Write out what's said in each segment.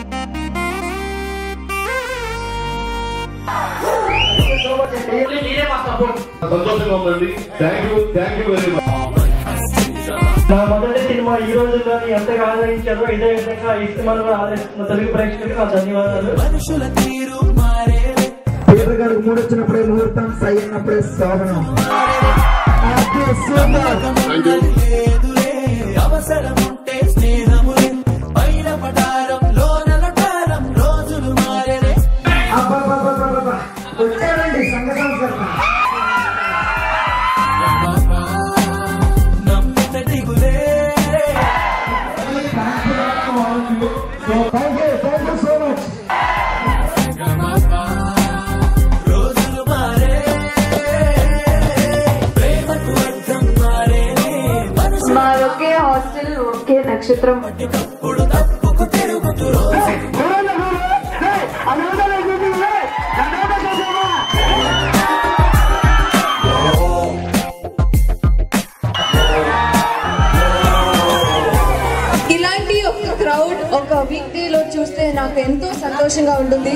సంతోషంగా ఉందండి thank you thank you very much నా మొదటి సినిమా ఈ రోజుల్లోని ఎంతగా ఆదరించారో ఇదే విధంగా ఈ సినిమాను కూడా ఆదరిస్తున్న తెలుగు ప్రేక్షకులకు నా ధన్యవాదాలు పేరు గారికి మూడు వచ్చినప్పుడే ముహూర్తం సై అన్నప్పుడే శోభనం అది సూపర్ థ్యాంక్ యూ అబ్బబ్బబ్బబ్బబ్బ. వచ్చారండి సంఘ సంస్కరణ thank you thank you so much మాదొకే హాస్టల్ ఒకే నక్షత్రం ఇలాంటి ఒక క్రౌడ్ ఒక వీక్ డేలో చూస్తే నాకు ఎంతో సంతోషంగా ఉంటుంది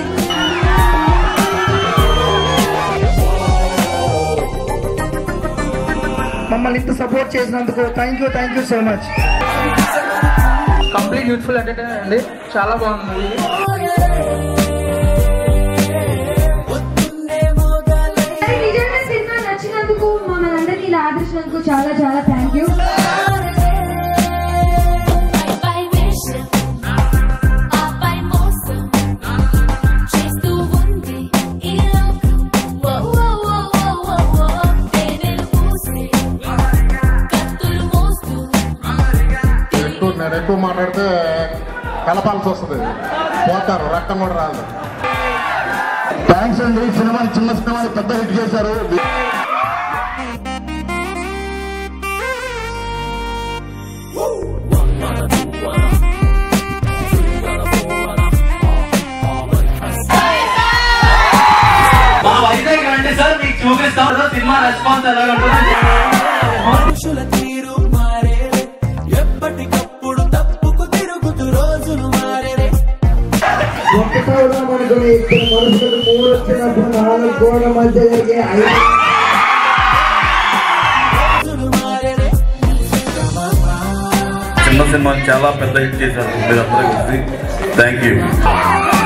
మమ్మల్ని ఇంత సపోర్ట్ చేసినందుకు thank you thank you so much complete youthful entertainer అండి చాలా బాగుంది నిజంగా సినిమా నచ్చినందుకు మమ్మల్ని అందరినీ ఇలా ఆదరించినందుకు చాలా చాలా థ్యాంక్ యూ ఎక్కువ నేను ఎక్కువ మాట్లాడితే కలపాల్సి వస్తుంది పోతారు రక్తం కూడా రాదు థ్యాంక్స్ అండి సినిమా చిన్న సినిమాని పెద్ద హిట్ చేశారు మా వైజాగ్ రండి సార్ మీకు చూపిస్తాం సినిమా రెస్పాన్స్ ఎలా ఉంటుంది మనుషుల తీరు మారేరే ఎప్పటికప్పుడు తప్పుకు తిరుగుతూ రోజులు మారేరే ఒకటో అనుకుని ఇద్దరు మనుషులకు మూడు వచ్చినప్పుడు నాలుగు గోడ మధ్య జరిగే ఐదు రోజులు మారేరే చిన్న సినిమా చాలా పెద్ద హిట్ చేశారు మీరందరూ కలిసి థ్యాంక్ యూ